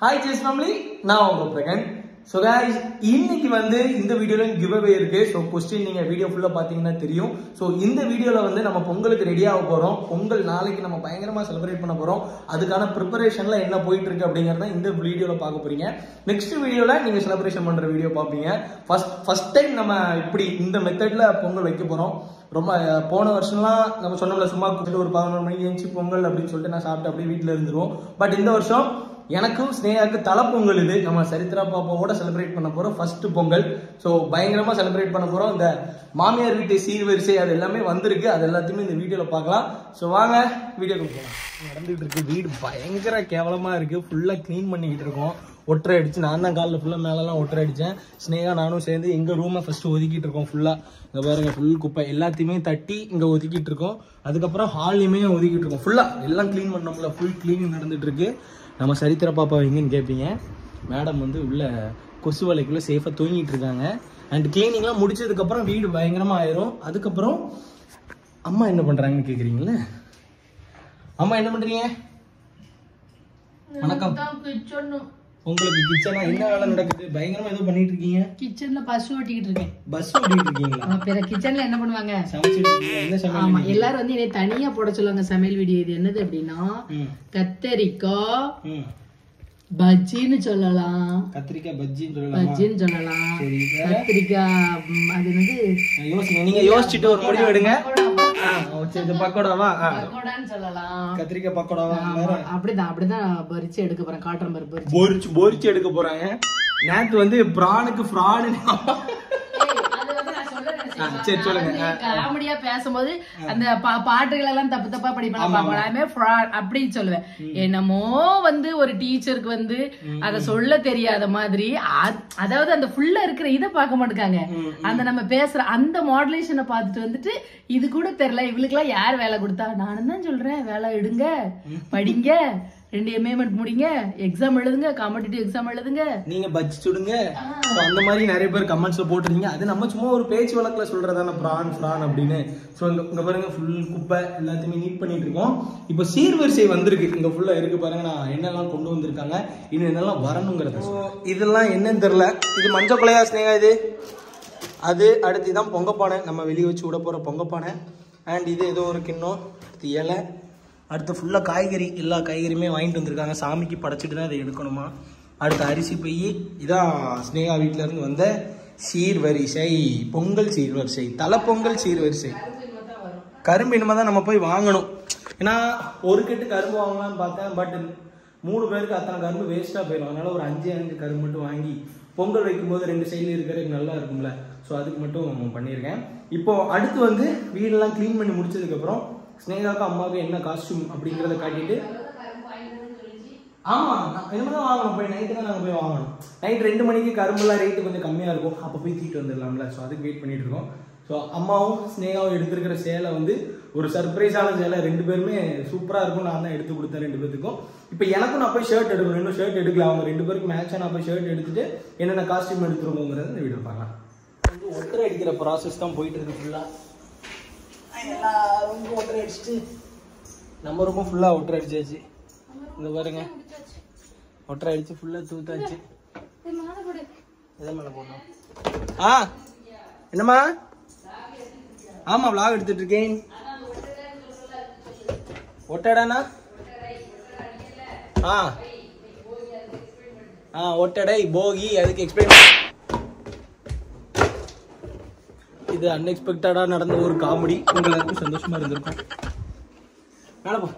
Hi ஜெஸ் family நான் உங்க பிரகன் so guys இன்னைக்கு வந்து இந்த வீடியோல கிவ் அவே இருக்கு ஸோ கொஸ்டின் நீங்க வீடியோ ஃபுல்லா பாத்தீங்கன்னா தெரியும் ஸோ இந்த வீடியோல வந்து நம்ம பொங்கலுக்கு ரெடி ஆக போறோம் பொங்கல் நாளைக்கு நம்ம பயங்கரமா செலிப்ரேட் பண்ண போறோம் அதுக்கான ப்ரிப்பரேஷன்ல என்ன போயிட்டு இருக்கு அப்படிங்கறத இந்த வீடியோல பார்க்க போறீங்க நெக்ஸ்ட் வீடியோல நீங்க செலிப்ரேஷன் பண்ற வீடியோ பார்ப்பீங்க ஃபர்ஸ்ட் ஃபர்ஸ்ட் டைம் நம்ம இப்படி இந்த மெத்தட்ல பொங்கல் வைக்க போறோம் ரொம்ப அஹ், போன வருஷம்லாம் நம்ம சொன்னோம்ல சும்மா குடிச்சிட்டு ஒரு பதினொரு மணிக்கு எழுந்துச்சு பொங்கல் அப்படின்னு சொல்லிட்டு நான் சாப்பிட்டு அப்படியே வீட்டில் இருந்துருவோம் பட் இந்த வருஷம் எனக்கும் ஸ்னேகாக்கு தலை பொங்கல் இது நம்ம சரித்திரா பாப்பாவோட செலிப்ரேட் பண்ண போறோம் ஃபர்ஸ்ட் பொங்கல் ஸோ பயங்கரமா செலிப்ரேட் பண்ண போறோம் இந்த மாமியார் வீட்டு சீர்வரிசை அது எல்லாமே வந்திருக்கு அது எல்லாத்தையுமே இந்த வீடியோல பார்க்கலாம் ஸோ வாங்க வீடியோக்கு போகலாம் நடந்துகிட்டு இருக்கு வீடு பயங்கர கேவலமா இருக்கு ஃபுல்லா க்ளீன் பண்ணிக்கிட்டு இருக்கோம் ஒற்றை அடிச்சு நான் தான் காலில் ஃபுல்லாக மேலெல்லாம் ஒற்றை அடித்தேன் ஸ்னேகா நானும் சேர்ந்து எங்கள் ரூமை ஃபஸ்ட்டு ஒதுக்கிட்டு இருக்கோம் ஃபுல்லாக இங்கே பாருங்க ஃபுல் குப்பை எல்லாத்தையுமே தட்டி இங்கே ஒதுக்கிட்டு இருக்கோம் அதுக்கப்புறம் ஹால்லையுமே ஒதுக்கிட்டு இருக்கோம் ஃபுல்லாக எல்லாம் க்ளீன் பண்ணோம்ல ஃபுல் க்ளீனிங் நடந்துட்டு இருக்கு நம்ம சரித்திர பாப்பா எங்கன்னு கேட்பீங்க மேடம் வந்து உள்ள கொசு வலைக்குள்ளே சேஃபாக தூங்கிட்டு இருக்காங்க அண்ட் க்ளீனிங்லாம் முடிச்சதுக்கப்புறம் வீடு பயங்கரமாக ஆயிரும் அதுக்கப்புறம் அம்மா என்ன பண்ணுறாங்கன்னு கேட்குறீங்களே அம்மா என்ன பண்ணுறீங்க வணக்கம் உங்களுக்கு கிச்சனா என்ன வேலை நடக்குது பயங்கரமா ஏதோ பண்ணிட்டு இருக்கீங்க கிச்சன்ல பசு ஓட்டிக்கிட்டு இருக்கேன் பஸ் ஓட்டிட்டு இருக்கீங்களா ஆமா, பிற கிச்சன்ல என்ன பண்ணுவாங்க சமைச்சிட்டு இருக்கீங்க என்ன ஆமா சமையல் எல்லாரும் வந்து என்னை தனியா போட சொல்லுவாங்க சமையல் வீடியோ இது என்னது அப்படின்னா ம் கத்தரிக்காய் ம் பஜ்ஜின்னு சொல்லலாம் கத்திரிக்காய் பஜ்ஜின்னு சொல்லலாமா பஜ்ஜின்னு சொல்லலாம் சரி கத்திரிக்காய் ம், அது வந்து யோசிங்க நீங்க யோசிச்சுட்டு ஒரு முடிவு எடுங்க ஆ, சரி இது பக்கோடாவா ஆ, பக்கோடான்னு சொல்லலாம் கத்திரிக்காய் பக்கோடாவா ஆமா, அப்படிதான் அப்படிதான் பறிச்சு எடுக்க போறேன் காட்டுறேன் பாரு பறிச்சு பொரிச்சு பொரிச்சு எடுக்க போறாங்க நேத்து வந்து பிரானுக்கு ஃப்ராடு ஆ, சரி சொல்லுங்க ஆ, காமெடியா பேசும்போது அந்த பா- பாட்டுகள் எல்லாம் தப்பு தப்பா படிப்பாங்க fraud அப்படின்னு சொல்லுவேன் என்னமோ வந்து ஒரு டீச்சருக்கு வந்து அத சொல்ல தெரியாத மாதிரி அ- அதாவது அந்த ஃபுல்லா இருக்கிற இத பார்க்க மாட்டாங்க அந்த நம்ம பேசுற அந்த மாடுலேஷனை பார்த்துட்டு வந்துட்டு இது கூட தெரியல இவளுக்கு எல்லாம் யார் வேலை கொடுத்தா நானும் தான் சொல்றேன் வேலை எடுங்க படிங்க ரெண்டு எம்ஏமெண்ட் முடிங்க எக்ஸாம் எழுதுங்க காம்படிட்டிவ் எக்ஸாம் எழுதுங்க நீங்க பஜ்ஜி சுடுங்க So, அந்த மாதிரி நிறைய பேர் கமெண்ட்ஸ்ல போட்டிருந்தீங்க அது நம்ம சும்மா ஒரு பேச்சு வழக்குல சொல்றதான பிரான் ஃப்ரான் அப்படின்னு ஸோ இங்க இங்க பாருங்க ஃபுல் குப்பை எல்லாத்தையுமே நீட் பண்ணிட்டு இருக்கோம் இப்போ சீர்வரிசை வந்திருக்கு இங்க ஃபுல்லா இருக்கு பாருங்க நான் என்னெல்லாம் கொண்டு வந்திருக்காங்க இன்னும் என்னெல்லாம் வரணுங்கிறது So, இதெல்லாம் என்னன்னு தெரியல இது மஞ்சள் கொலையா ஸ்னேகா இது அது அடுத்து தான் பொங்கப்பானை நம்ம வெளியே வச்சு விட போற பொங்கப்பானை அண்ட் இது ஏதோ ஒரு கிண்ணம் அடுத்து இலை அடுத்து ஃபுல்லாக காய்கறி எல்லா காய்கறியுமே வாங்கிட்டு வந்திருக்காங்க சாமிக்கு படைச்சிட்டு தான் இதை எடுக்கணுமா அடுத்து அரிசி பை இதான் ஸ்னேகா வீட்ல இருந்து வந்த சீர்வரிசை பொங்கல் சீர்வரிசை தலை பொங்கல் சீர்வரிசை கரும்பு இனிமே தான் நம்ம போய் வாங்கணும் ஏன்னா ஒரு கெட்டு கரும்பு வாங்கலாம்னு பார்த்தேன் பட் மூணு பேருக்கு அத்தனை கரும்பு வேஸ்ட்டாக போயிடும் அதனால ஒரு அஞ்சு அஞ்சு கரும்பு மட்டும் வாங்கி பொங்கல் வைக்கும்போது ரெண்டு சைடில் இருக்கிறது நல்லா இருக்கும்ல ஸோ அதுக்கு மட்டும் பண்ணியிருக்கேன் இப்போ அடுத்து வந்து வீடெல்லாம் க்ளீன் பண்ணி முடிச்சதுக்கப்புறம் ஸ்னேகாவுக்கு அம்மாவுக்கு என்ன காஸ்டியூம் அப்படிங்கிறத காட்டிட்டு ஆமா நான் இனிமே தான் வாங்கணும் போய் நைட்டு தான் நாங்கள் போய் வாங்கணும் நைட் ரெண்டு மணிக்கு கரும்புலாம் ரேட்டு கொஞ்சம் கம்மியாக இருக்கும் அப்போ போய் தீட்டு வந்துடலாம்ல ஸோ அதுக்கு வெயிட் பண்ணிட்டு இருக்கோம் ஸோ அம்மாவும் ஸ்னேகாவும் எடுத்திருக்கிற சேலை வந்து ஒரு சர்ப்ரைஸான சேலை ரெண்டு பேருமே சூப்பராக இருக்கும் நான் தான் எடுத்து கொடுத்தேன் ரெண்டு பேத்துக்கும் இப்போ எனக்கும் நான் போய் ஷர்ட் எடுக்கணும் இன்னும் ஷர்ட் எடுக்கல அவங்க ரெண்டு பேருக்கு மேட்சாக நான் போய் ஷர்ட் எடுத்துட்டு என்னென்ன காஸ்டியூம் எடுத்துருவோங்கிறத இந்த வீடியோ பார்க்கலாம் வந்து ஒட்டரை அடிக்கிற ப்ராசஸ் தான் போயிட்டு இருக்கு ஃபுல்லாக எல்லாரும் ஒட்டரை அடிச்சுட்டு நம்ம ரூமும் ஃபுல்லாக ஒட்டரை அடிச்சாச்சு இந்த பாருங்க ஒட்டரை அடிச்சு ஃபுல்லாக தூத்தாச்சு எதை மேலே போடணும் ஆ என்னம்மா ஆமா vlog எடுத்துட்டு இருக்கேன் ஒட்டடைனா ஆ ஆ ஒட்டடை போகி அதுக்கு எக்ஸ்பிளைன் இது அன்எக்ஸ்பெக்டடா நடந்த ஒரு காமெடி உங்களுக்கு சந்தோஷமா இருந்திருக்கும் மேல போ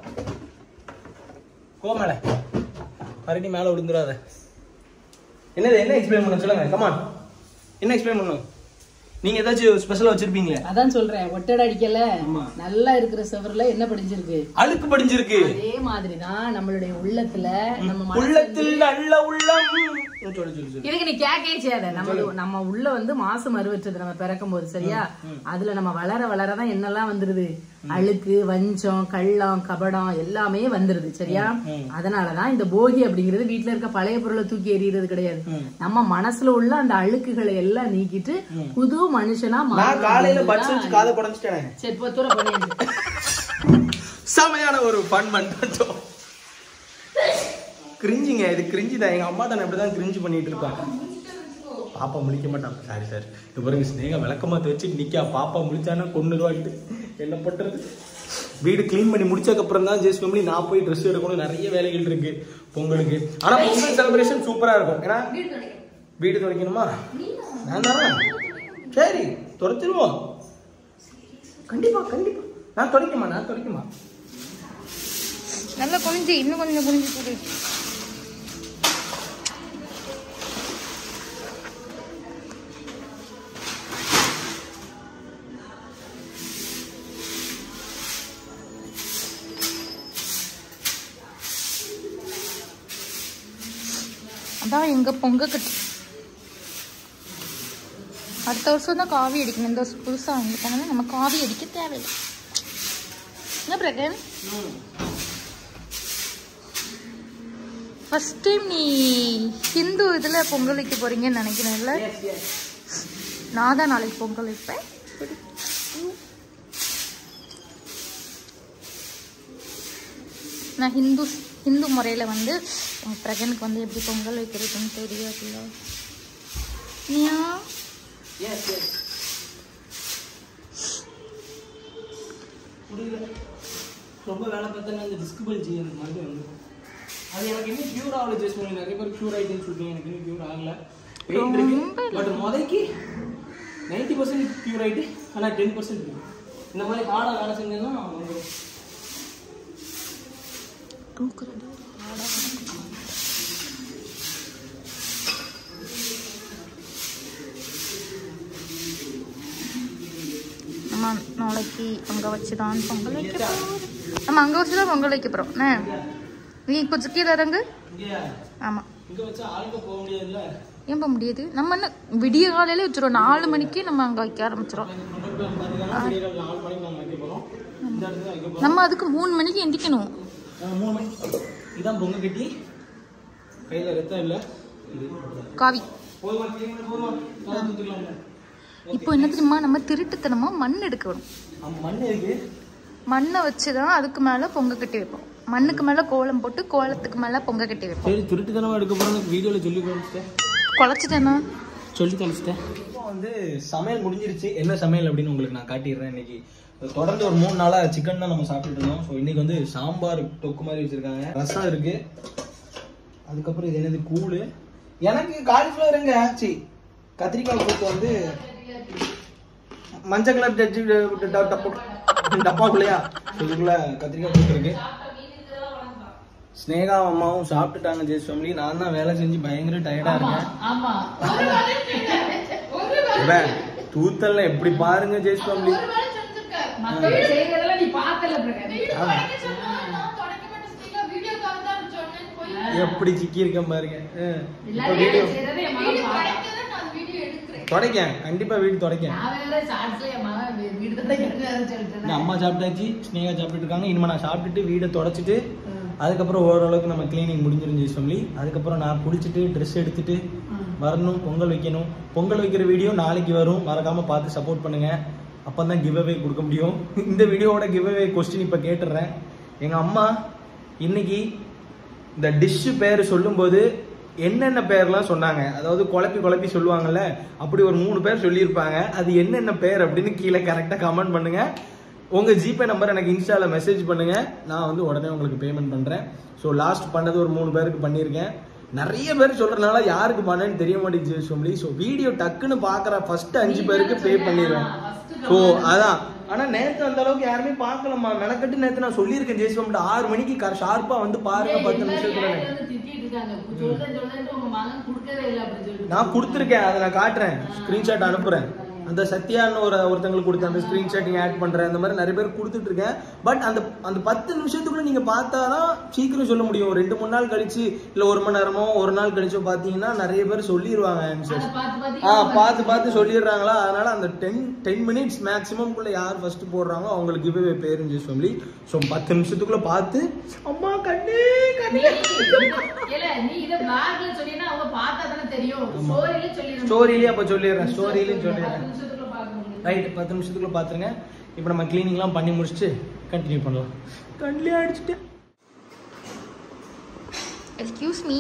போ மேல மறுபடியும் மேல விழுந்துடாத என்னது என்ன எக்ஸ்பிளைன் பண்ண சொல்லுங்க கமான் என்ன எக்ஸ்பிளைன் பண்ணணும் நீங்க ஏதாச்சும் ஸ்பெஷலா வச்சிருப்பீங்களே அதான் சொல்றேன் ஒட்டடை அடிக்கல ஆமா. நல்லா இருக்கிற செவர்ல என்ன படிஞ்சிருக்கு அழுக்கு படிஞ்சிருக்கு அதே மாதிரிதான் நம்மளுடைய உள்ளத்துல நம்ம மனசு உள்ளத்தில் நல்ல உள்ளம் சொல்லு சொல்லு சொல்லு இதுக்கு நீ கேட்கவே செய்யாத நம்ம நம்ம உள்ள வந்து மாசம் அறுவற்றது நம்ம பிறக்கும் போது சரியா அதுல நம்ம வளர வளரதான் என்னெல்லாம் வந்துருது அழுக்கு வஞ்சம் கள்ளம் கபடம் எல்லாமே வந்துருது சரியா அதனாலதான் இந்த போகி அப்படிங்கிறது வீட்ல இருக்க பழைய பொருளை தூக்கி எறியறது கிடையாது நம்ம மனசுல உள்ள அந்த அழுக்குகளை எல்லாம் நீக்கிட்டு புது மனுஷனா நான் மாறணும் காலையில பட்ஸ் அப்படிங்கிறது வச்சு காதை குடஞ்சிட்டேன் தான். சரி போ, தூரம் பண்ணியாச்சு செமையான ஒரு ஃபன் பண்ணிட்டோம் கிரிஞ்சிங்க இது கிரிஞ்சி தான் எங்கள் அம்மா தான் இப்படி தான் கிரிஞ்சு பண்ணிட்டு இருப்பாங்க பாப்பா முழிக்க மாட்டான் சாரி சார் இது பாருங்க ஸ்னேகா விளக்கமாத்து வச்சு நிக்கா பாப்பா முழிச்சானா கொண்டுருவான்ட்டு என்ன பண்றது வீடு க்ளீன் பண்ணி முடிச்சதுக்கப்புறம் தான் ஜெஸ் ஃபேமிலி நான் போய் ட்ரெஸ் எடுக்கணும் நிறைய வேலைகள் இருக்கு பொங்கலுக்கு ஆனா பொங்கல் செலிப்ரேஷன் சூப்பரா இருக்கும் ஏன்னா வீடு துடைக்கணுமா நான் தானே சரி துடைச்சிருவோம் கண்டிப்பா கண்டிப்பா நான் துடைக்குமா நான் துடைக்குமா நல்லா குனிஞ்சு இன்னும் கொஞ்சம் குனிஞ்சு போடு அதான் எங்க பொங்க கட்டு அடுத்த வருஷம் தான் காவி அடிக்கணும் இந்த வருஷம் புதுசாக வாங்கிட்டாங்கன்னா நம்ம காவி அடிக்க தேவையில்லை என்ன பிரகன் ஃபர்ஸ்ட் டைம் நீ ஹிந்து இதில் பொங்கல் வைக்க போறீங்கன்னு நினைக்கிறேன்ல நான் தான் நாளைக்கு பொங்கல் வைப்பேன் நான் ஹிந்து ஹிந்து முறையில் வந்து எங்கள் பிரகனுக்கு வந்து எப்படி பொங்கல் வைக்கிறதுன்னு தெரியாதுல்ல நீயா முடியல ரொம்ப வேலை பார்த்தா அந்த டிஸ்கபிள் ஜி அந்த மாதிரி வந்து அது எனக்கு இன்னும் க்யூர் ஆகல ஜெஸ்ட் பண்ணி நிறைய பேர் க்யூர் ஆகிட்டுன்னு சொல்லிட்டு எனக்கு இன்னும் க்யூர் ஆகல பெயின் இருக்கு பட் முதலைக்கு நைன்டி பர்சன்ட் க்யூர் ஆகிட்டு ஆனால் டென் பர்சன்ட் இருக்கு இந்த மாதிரி ஹார்டாக வேலை செஞ்சேன்னா வந்துடும் தூக்குறது நம்ம நாளைக்கு அங்கே வச்சு தான் பொங்கல் வைக்க போகிறோம் நம்ம அங்கே வச்சு தான் பொங்கல் வைக்க போகிறோம் என்ன நீ கொஞ்சம் கீழே இறங்கு இங்கே ஆமாம் இங்கே வச்சா ஆளுக்க போக முடியாதுல்ல ஏன் போக முடியாது நம்ம என்ன விடிய காலையில வச்சிருவோம் நாலு மணிக்கு நம்ம அங்கே வைக்க ஆரம்பிச்சிடும் பார்த்தீங்கன்னா விடியகாலை நாலு மணிக்கு நம்ம வைக்க போகிறோம் இந்த இடத்துல வைக்க போகிறோம் நம்ம அதுக்கு மூணு மணிக்கு எந்திக்கணும் மூணு மணி இதான் பொங்க கட்டி கையில் ரத்தம் இல்லை இது காவி போதுமா க்ளீன் பண்ணி போதுமா தலை தூத்துக்கலாம்ல இப்போ என்ன தெரியுமா நம்ம திருட்டுத்தனமா மண் எடுக்கணும் ஆமா, மண் இருக்கு மண்ணை வச்சு தான் அதுக்கு மேலே பொங்க கட்டி வைப்போம் மண்ணுக்கு மேலே கோலம் போட்டு கோலத்துக்கு மேலே பொங்க கட்டி வைப்போம் சரி திருட்டுத்தனமா எடுக்க போறோம் வீடியோல சொல்லி காமிச்சிட்டேன் குழச்சிட்டேன்னா சொல்லி தொலைச்சிட்டேன் இப்போ வந்து சமையல் முடிஞ்சிருச்சு என்ன சமையல் அப்படின்னு உங்களுக்கு நான் காட்டிடுறேன் இன்னைக்கு தொடர்ந்து ஒரு மூணு நாளா சிக்கன் தான் நம்ம சாப்பிட்டுட்டு இருந்தோம் ஸோ இன்னைக்கு வந்து சாம்பார் தொக்கு மாதிரி வச்சிருக்காங்க ரசம் இருக்கு அதுக்கப்புறம் இது என்னது கூழு எனக்கு காலிஃப்ளவருங்க சி கத்திரிக்காய் கூட்டு வந்து மஞ்சள் கலர் டச்சு டப்பா டப்பாக்குள்ளையா இதுக்குள்ள கத்திரிக்காய் கூட்டு இருக்கு ஸ்னேகா அம்மாவும் சாப்பிட்டுட்டாங்க ஜெஸ் ஃபேமிலி நான் தான் வேலை செஞ்சு பயங்கர டயர்டா இருக்கேன் ஆமா இவன் தூத்தல்ல எப்படி பாருங்க ஜெய்ஸ் ஃபேமிலி மத்தவங்க செய்யறதெல்லாம் நீ பார்த்தல பிரகாஷ் எப்படி சிக்கி இருக்கேன் பாருங்க அஹ். இப்ப எல்லாரும் வீடியோ செய்யறதை என் மகன் பார்த்தான். தொடக்கேன் கண்டிப்பா வீடு தொடக்கேன் நான் வேற ஷார்ட்ஸ்ல என் மகன் வீ- வீடு தான் எடுக்கிறாருன்னு சொல்லிட்டு இந்த அம்மா சாப்பிட்டாச்சு ஸ்னேகா சாப்பிட்டுட்டு இருக்காங்க இனிமே நான் சாப்பிட்டுட்டு வீடை தொடச்சிட்டு அதுக்கப்புறம் ஓரளவுக்கு நம்ம கிளீனிங் முடிஞ்சிரும் ஜெய்ஸ் ஃபேமிலி அதுக்கப்புறம் நான் குளிச்சுட்டு ட்ரெஸ் எடுத்துட்டு வரணும் பொங்கல் வைக்கணும் பொங்கல் வைக்கிற வீடியோ நாளைக்கு வரும் மறக்காம பார்த்து சப்போர்ட் பண்ணுங்க அப்பதான் கிவ் அவே கொடுக்க முடியும் இந்த வீடியோவோட கிவ் அவே கொஸ்டின் இப்ப கேட்டுடுறேன் எங்க அம்மா இன்னைக்கு இந்த டிஷ்ஷு பேர் சொல்லும்போது என்னென்ன பேர்லாம் சொன்னாங்க அதாவது குழப்பி குழப்பி சொல்லுவாங்கல்ல அப்படி ஒரு மூணு பேர் சொல்லியிருப்பாங்க அது என்னென்ன பேர் அப்படின்னு கீழே கரெக்டாக கமெண்ட் பண்ணுங்க உங்க ஜிபே நம்பர் எனக்கு இன்ஸ்டால மெசேஜ் பண்ணுங்க நான் வந்து உடனே உங்களுக்கு பேமெண்ட் பண்றேன் ஸோ லாஸ்ட் பண்ணது ஒரு மூணு பேருக்கு பண்ணியிருக்கேன் நிறைய பேர் சொல்றதுனால யாருக்கு பண்ணேன்னு தெரிய மாட்டேங்குது சொல்லி ஸோ வீடியோ டக்குன்னு பார்க்குற ஃபர்ஸ்ட் அஞ்சு பேருக்கு பே பண்ணிடுவேன் ஸோ அதான் ஆனா நேத்து அந்த அளவுக்கு யாருமே பார்க்கலம்மா மெனக்கட்டு நேத்து நான் சொல்லியிருக்கேன் ஜெய்ஸ்வம் ஆறு மணிக்கு ஷார்ப்பா வந்து பாருங்க பத்து நிமிஷத்துல எல்லாரும் வந்து திட்டிட்டு இருக்காங்க சொல்றேன் சொல்றேன் உங்க மகன் கொடுக்கவே இல்லை அப்படின்னு சொல்லிட்டு நான் கொடுத்துருக்கேன் அதை நான் காட்டுறேன் ஸ்கிரீன்ஷாட் அனுப்புறேன் அந்த சத்யான்னு ஒரு ஒருத்தங்களுக்கு கொடுத்த அந்த ஸ்கிரீன்ஷாட் நீங்க ஆட் பண்றேன் அந்த மாதிரி நிறைய பேர் கொடுத்துட்டு இருக்கேன் பட் அந்த அந்த பத்து நிமிஷத்துக்குள்ள நீங்க பார்த்தாதான் சீக்கிரம் சொல்ல முடியும் ஒரு ரெண்டு மூணு நாள் கழிச்சு இல்ல ஒரு மணி நேரமோ ஒரு நாள் கழிச்சோ பாத்தீங்கன்னா நிறைய பேர் சொல்லிடுவாங்க ஆன்சர்ஸ் அதை பார்த்து ஆ பார்த்து பார்த்து பார்த்து சொல்லிடுறாங்களா அதனால அந்த டென் டென் மினிட்ஸ் மேக்ஸிமம் குள்ள யார் ஃபர்ஸ்ட் போடுறாங்களோ அவங்களுக்கு கிவ்வே பேரும் ஜெஸ் ஃபேமிலி ஸோ பத்து நிமிஷத்துக்குள்ள பார்த்து அம்மா கண்ணே கண்ணே இல்ல நீ இத பிளாக்ல சொன்னீங்கன்னா அவங்க பார்த்தா தானே தெரியும் ஸ்டோரியில சொல்லிடுங்க ஸ்டோரியிலே அப்ப சொல்லிடுறேன் ஸ்டோரியிலையும் சொல்லிடுறேன் பத்து நிமிஷத்துக்குள்ள பார்க்க முடியும் ரைட் பத்து நிமிஷத்துக்குள்ள பாத்துருங்க இப்போ நம்ம கிளீனிங்லாம் பண்ணி முடிச்சுட்டு கண்டினியூ பண்ணலாம் கண்ணிலே அடிச்சுட்டேன் எக்ஸ்கியூஸ் மீ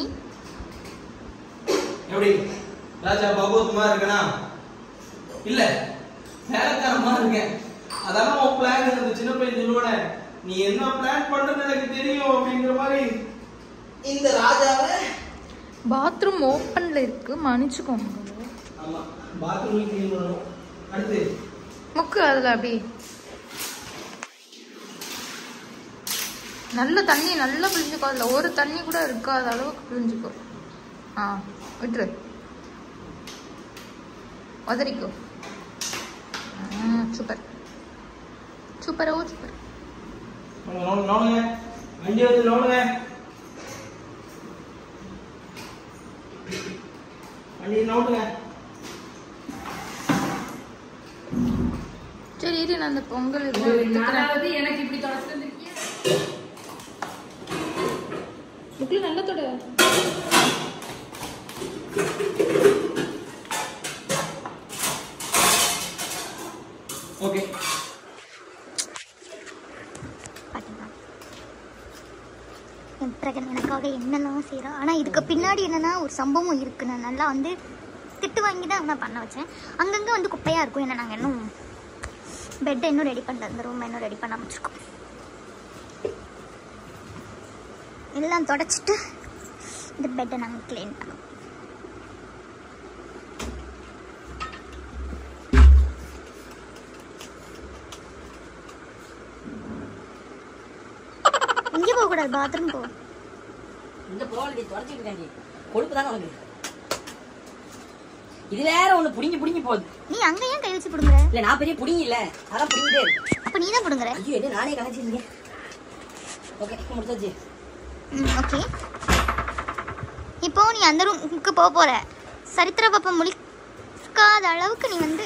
எப்படி ராஜா பகவத்மா இருக்கனா இல்ல வேலைக்காரமா இருக்கேன் அதான் உன் பிளான் இந்த சின்ன பையன் சொல்லுவனே நீ என்ன பிளான் பண்றது எனக்கு தெரியும் அப்படிங்கிற மாதிரி இந்த ராஜாவை பாத்ரூம் ஓப்பன்ல இருக்கு மன்னிச்சுக்கோங்க ஆமா பாத்ரூம் கிளீன் பண்ணணும் அடுத்து முக்கு அதுல அப்படி நல்ல தண்ணி நல்லா புளிஞ்சுக்கோ அதுல ஒரு தண்ணி கூட இருக்காத அளவுக்கு புளிஞ்சுக்கோ ஆ விட்டுரு உதறிக்கோ சூப்பர் சூப்பரோ சூப்பர் நோடு நோடுங்க வண்டி வந்து நோடுங்க வண்டி நோடுங்க சரி இரு நான் அந்த பொங்கல் இது எடுத்துக்கிறேன் நாலாவது எனக்கு இப்படி தொடச்சு தந்திருக்கியா? முக்குல நல்லா தொட ஓகே பாத்தீங்களா என் பிரகன் எனக்காக என்னெல்லாம் செய்கிறான் ஆனால் இதுக்கு பின்னாடி என்னன்னா ஒரு சம்பவம் இருக்கு நான் நல்லா வந்து திட்டு வாங்கி தான் நான் பண்ண வச்சேன் அங்கங்கே வந்து குப்பையாக இருக்கும் ஏன்னா நாங்கள் இன்னும் பெட்டை இன்னும் ரெடி பண்ணல இந்த ரூமை இன்னும் ரெடி பண்ண வச்சுருக்கோம் எல்லாம் தொடச்சிட்டு இந்த பெட்டை நாங்கள் க்ளீன் பண்ணோம் இங்கே போகக்கூடாது பாத்ரூம் போ இந்த புறவழி தொடச்சிட்டு இருக்காங்க கொழுப்பு தானே உனக்கு இது வேற ஒண்ணு புடிங்கி புடிங்கி போகுது நீ அங்கே ஏன் கை வச்சு பிடுங்குற இல்ல நான் பெரிய புடிங்கி இல்ல அதான் புடிங்கிட்டே இருக்கு அப்போ நீ தான் பிடுங்குற ஐயோ என்ன நானே கலைச்சிருக்கேன் ஓகே முடிச்சாச்சு ம் ஓகே இப்போ நீ அந்த ரூமுக்கு போக போற சரித்திர பாப்பா முழிக்காத அளவுக்கு நீ வந்து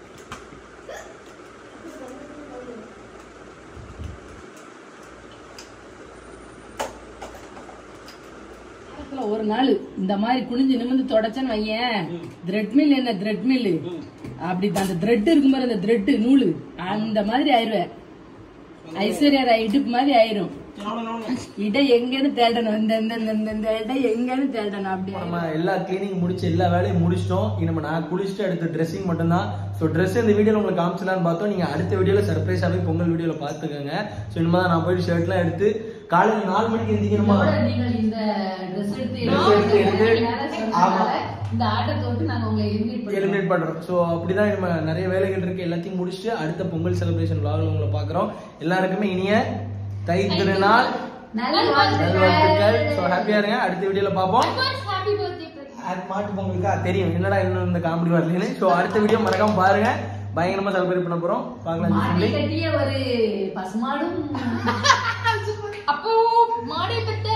வாரத்துல ஒரு நாள் இந்த மாதிரி குனிஞ்சு நிமிந்து தொடச்சேன்னு வையேன் த்ரெட் மில் என்ன த்ரெட் மில் அப்படி அந்த த்ரெட் இருக்கும் பாரு அந்த த்ரெட் நூலு அந்த மாதிரி ஆயிருவேன் ஐஸ்வர்யா ராய் இடுப்பு மாதிரி ஆயிரும் நோடு நோடுங்க இடை எங்கன்னு தேடணும் இந்த இந்த இந்த- இந்த இந்த இடை எங்கன்னு தேடணும் அப்படி நம்ம எல்லா கிளீனிங் முடிச்சு எல்லா வேலையும் முடிச்சிட்டோம் இனி நம்ம நான் குளிச்சுட்டு அடுத்த ட்ரெஸ்ஸிங் மட்டும்தான் ஸோ ட்ரெஸ் இந்த வீடியோல உங்களுக்கு காமிச்சலான்னு பார்த்தோம் நீங்க அடுத்த வீடியோல சர்ப்ரைஸாவே பொங்கல் வீடியோல பார்த்துக்கோங்க ஸோ இனிமே தான் நான் போயிட்டு ஷர்ட்லாம் எடுத்து காலையில நாலு மணிக்கு எந்திக்கணுமா இதோட நீங்கள் இந்த ட்ரெஸ் எடுத்து Dress எடுத்து எடுத்து, ஆமா. இந்த ஆட்டத்தை விட்டு நாங்க உங்களை எலிமினேட் பண்ணுவோம் எலிமினேட் பண்றோம் ஸோ அப்படிதான் நம்ம நிறைய வேலைகள் இருக்கு எல்லாத்தையும் முடிச்சுட்டு அடுத்த பொங்கல் செலிப்ரேஷன் vlogல உங்களை பார்க்குறோம் எல்லாருக்குமே இனிய தை திருநாள் நல்ல நல்வாழ்த்துக்கள் ஸோ ஹாப்பியா இருங்க அடுத்த வீடியோல பார்ப்போம் ஹாப்பி பர்த்டே அது மாட்டு பொங்கலுக்கா தெரியும் என்னடா இன்னும் இந்த காமெடி வரலன்னு ஸோ அடுத்த வீடியோ மறக்காம பாருங்க பயங்கரமா செலிப்ரேட் பண்ண போறோம் பார்க்கலாம் மாடி சொல்லி கட்டிய ஒரு பசுமாடும் அப்போ மாடி பெத்த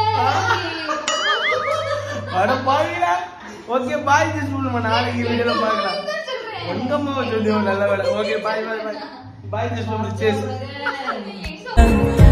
அட பாருங்களா ஓகே பாய் ஜஸ்ட் நம்ம நாளைக்கு வீடியோல பார்க்கலாம் எங்கம்மா சொல்லி நல்ல வேலை okay bye bye bye bye just சேஸ் சொல்றேன்